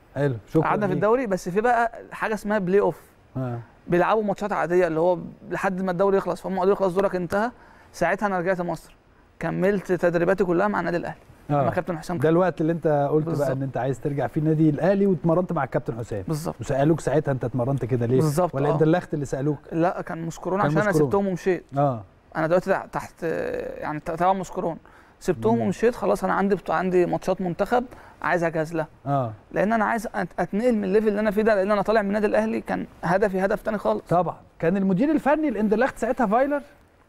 حلو شكرا قعدنا في ليك. الدوري بس في بقى حاجه اسمها بلاي اوف آه. بيلعبوا ماتشات عاديه اللي هو لحد ما الدوري يخلص فهم قالوا لي خلاص دورك انتهى ساعتها انا رجعت مصر كملت تدريباتي كلها مع النادي الاهلي مع اه كابتن حسام ده الوقت اللي انت قلت بقى بالظبط. ان انت عايز ترجع فيه النادي الاهلي واتمرنت مع الكابتن حسام بالظبط وسالوك ساعتها انت اتمرنت كده ليه بالظبط، ولا آه. انت اللخت اللي سالوك لا كان مسكرون كان عشان انا مسكرون. سبتهم ومشيت اه انا دلوقتي تحت يعني تبع مسكرون سبتهم مم. ومشيت خلاص انا عندي عندي ماتشات منتخب عايز اجهز لها اه لان انا عايز أت- اتنقل من الليفل اللي انا فيه ده لان انا طالع من النادي الاهلي كان هدفي هدف تاني خالص طبعا كان المدير الفني لاندرلخت ساعتها فايلر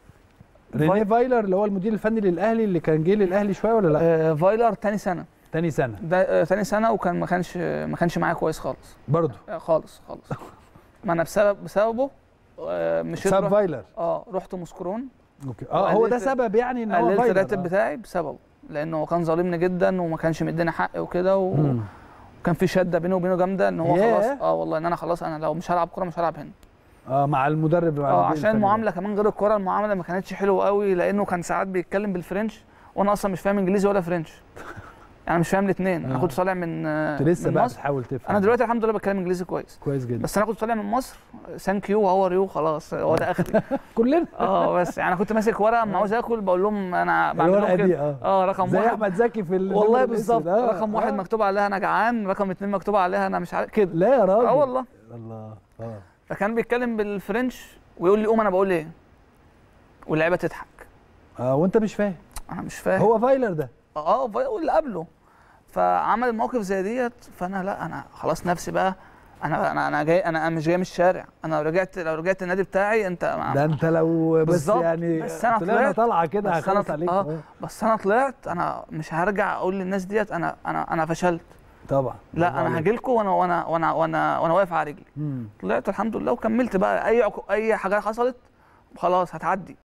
رينيه فاي- فايلر اللي هو المدير الفني للاهلي اللي كان جه للاهلي شويه ولا لا آه فايلر تاني سنه تاني سنه ده آه تاني سنه وكان ما كانش ما كانش معايا كويس خالص برضه آه خالص خالص ما انا بسبب بسببه آه مشيت ساب رحت- فايلر ه رحت مسكرون اوكي اه هو ده وقللت- سبب يعني ان هو قللت فايلر الراتب آه. بتاعي بسببه لانه هو كان ظالمني جدا وما كانش مديني حقي وكده و... مم. وكان في شده بينه وبينه جامده ان هو ياه. خلاص اه والله ان انا خلاص انا لو مش هلعب كوره مش هلعب هنا اه مع المدرب مع اه المدير عشان الفني ده. المعامله كمان غير الكوره المعامله ما كانتش حلوه قوي لانه كان ساعات بيتكلم بالفرنش وانا اصلا مش فاهم انجليزي ولا فرنش يعني مش فاهم الاثنين انا آه. كنت طالع من آه، انت لسه من بقى مصر بتحاول تفهم انا دلوقتي الحمد لله بتكلم انجليزي كويس كويس جدا بس انا كنت طالع من مصر ثانك يو هاو ار يو خلاص هو ده اخري كلنا اه بس يعني انا كنت ماسك ورقه اما عاوز اكل بقول لهم انا بعمل الورقه لهم دي كده اه اه رقم زي واحد احمد زكي في ال- والله النمر الأسود. بالظبط آه، رقم واحد آه. مكتوب عليها انا جعان رقم اتنين مكتوب عليها انا مش عارف كده لا يا راجل اه والله الله اه فكان بيتكلم بالفرنش ويقول لي قوم انا بقول ايه واللعيبه تضحك اه وانت مش فاهم انا مش فاهم هو فايلر ده اه ف- واللي قبله فعمل موقف زي ديت فانا لا انا خلاص نفسي بقى انا انا انا جاي انا مش جاي من الشارع انا لو رجعت لو رجعت النادي بتاعي انت ده انت لو بس بالظبط. يعني بس أنا طلعنا طلعت- طالعه كده بس أنا هخلص طل- عليك آه. آه. بس انا طلعت انا مش هرجع اقول للناس ديت انا انا انا فشلت طبعا لا برافو انا عليك. هاجي لكم وانا وانا وانا وانا وانا واقف على رجلي مم. طلعت الحمد لله وكملت بقى اي عقو... اي حاجه حصلت خلاص هتعدي